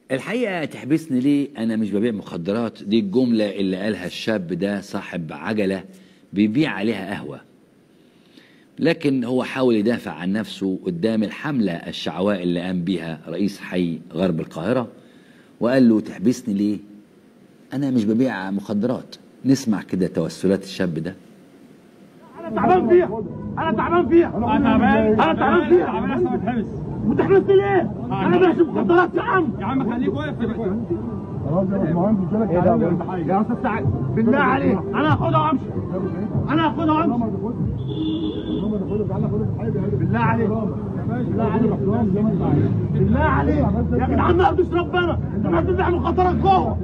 الحقيقة تحبسني ليه أنا مش ببيع مخدرات دي الجملة اللي قالها الشاب ده صاحب عجلة بيبيع عليها قهوة لكن هو حاول يدافع عن نفسه قدام الحملة الشعواء اللي قام بيها رئيس حي غرب القاهرة وقال له تحبسني ليه أنا مش ببيع مخدرات نسمع كده توسلات الشاب ده انا تعبان فيها انا تعبان فيها انا تعبان انا تعبان فيها تعبان احسن ما اتحبس وتحبسني ليه؟ انا بحسب مخدرات يا عم يا عم خليك واقف خلاص يا باشمهندس جالك ايه ده يا استاذ سعد بالله عليك انا هاخدها وامشي انا هاخدها وامشي بالله عليك بالله عليك بالله عليك يا جدعان ما يرضيش ربنا انت ما بتبيع مخدرات جوه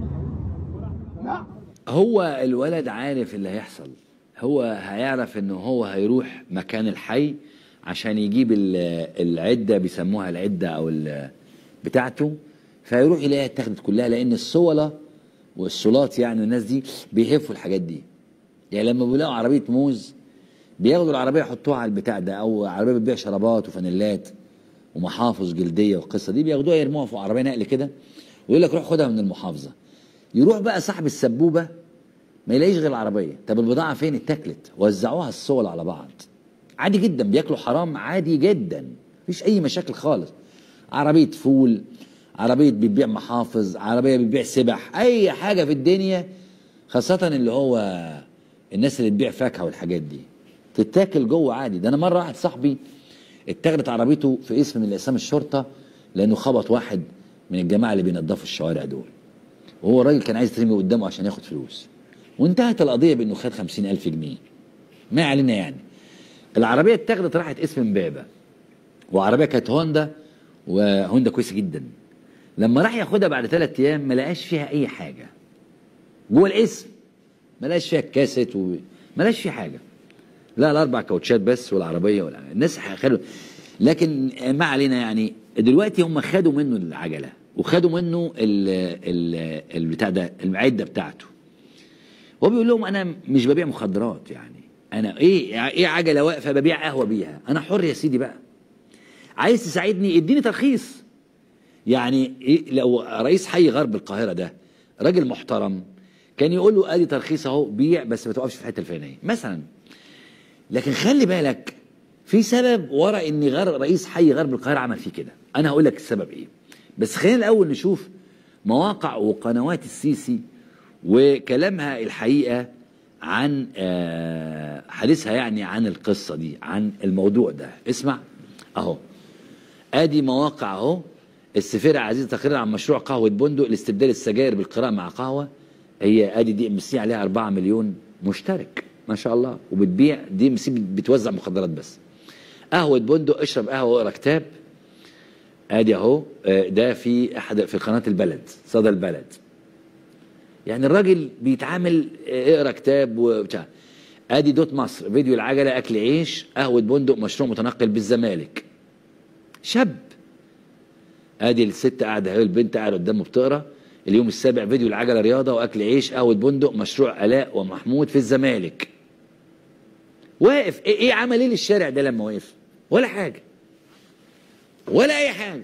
لا هو الولد عارف اللي هيحصل هو هيعرف ان هو هيروح مكان الحي عشان يجيب ال- العده بيسموها العده او ال- بتاعته فيروح يلاقيها اتاخدت كلها لان الصوله والصولات يعني الناس دي بيهفوا الحاجات دي يعني لما بيلاقوا عربيه موز بياخدوا العربيه يحطوها على البتاع ده او عربيه بتبيع شرابات وفانيلات ومحافظ جلديه والقصه دي بياخدوها يرموها فوق عربيه نقل كده ويقول لك روح خدها من المحافظه يروح بقى صاحب السبوبه ما يلاقيش غير العربيه طب البضاعه فين اتاكلت وزعوها الصول على بعض عادي جدا بياكلوا حرام عادي جدا مفيش اي مشاكل خالص عربيه فول عربيه بتبيع محافظ عربيه بتبيع سبح اي حاجه في الدنيا خاصه اللي هو الناس اللي بتبيع فاكهه والحاجات دي تتاكل جوه عادي ده انا مره واحد صاحبي اتاخدت عربيته في اسم من اقسام الشرطه لانه خبط واحد من الجماعه اللي بينظفوا الشوارع دول وهو الراجل كان عايز يترمي قدامه عشان ياخد فلوس وانتهت القضيه بانه خد خمسين ألف جنيه ما علينا يعني العربيه اتاخدت راحت اسم امبابه وعربيه كانت هوندا وهوندا كويسه جدا لما راح ياخدها بعد ثلاث ايام ما لقاش فيها اي حاجه جوه الاسم ما لقاش فيها كاسيت و... ما لقاش فيها حاجه لا الاربع كاوتشات بس والعربيه ولا الناس خدوا لكن ما علينا يعني دلوقتي هم خدوا منه العجله وخدوا منه ال ال البتاع ده العده بتاعته هو بيقول لهم انا مش ببيع مخدرات يعني انا ايه ايه عجله واقفه ببيع قهوه بيها انا حر يا سيدي بقى عايز تساعدني اديني ترخيص يعني إيه لو رئيس حي غرب القاهره ده راجل محترم كان يقول له ادي ترخيص اهو بيع بس ما توقفش في الحته الفلانيه مثلا لكن خلي بالك في سبب ورا ان غير رئيس حي غرب القاهره عمل فيه كده انا هقول لك السبب ايه بس خلينا الاول نشوف مواقع وقنوات السيسي وكلامها الحقيقه عن آه، حديثها يعني عن القصه دي عن الموضوع ده اسمع اهو ادي مواقع اهو السفيره عزيزه تقرير عن مشروع قهوه بندق لاستبدال السجاير بالقراءه مع قهوه هي ادي دي ام سي عليها 4 مليون مشترك ما شاء الله وبتبيع دي ام سي بتوزع مخدرات بس قهوه بندق اشرب قهوه واقرا كتاب ادي اهو آه، ده في احد في قناه البلد صدى البلد يعني الراجل بيتعامل آه، اقرا كتاب وبتاع ادي دوت مصر فيديو العجله اكل عيش قهوه بندق مشروع متنقل بالزمالك شاب ادي الست قاعده اهي البنت قاعده قدامه بتقرا اليوم السابع فيديو العجله رياضه واكل عيش قهوه بندق مشروع الاء ومحمود في الزمالك واقف ايه, إيه عمل ايه للشارع ده لما وقف ولا حاجه ولا اي حاجه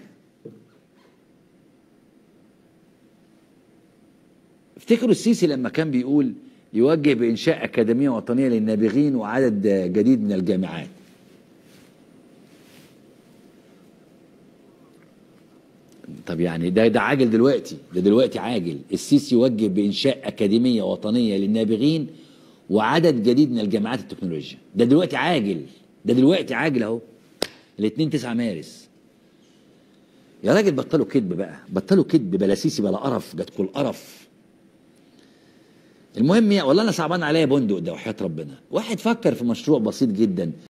افتكروا السيسي لما كان بيقول يوجه بانشاء اكاديميه وطنيه للنابغين وعدد جديد من الجامعات طب يعني ده ده عاجل دلوقتي ده دلوقتي عاجل السيسي يوجه بانشاء اكاديميه وطنيه للنابغين وعدد جديد من الجامعات التكنولوجيا ده دلوقتي عاجل ده دلوقتي عاجل اهو الاثنين 9 مارس يا راجل بطلوا كذب بقى بطلوا كذب بلا سيسي بلا قرف جاتكوا القرف المهم يا والله انا صعبان عليا بندق ده وحياه ربنا واحد فكر في مشروع بسيط جدا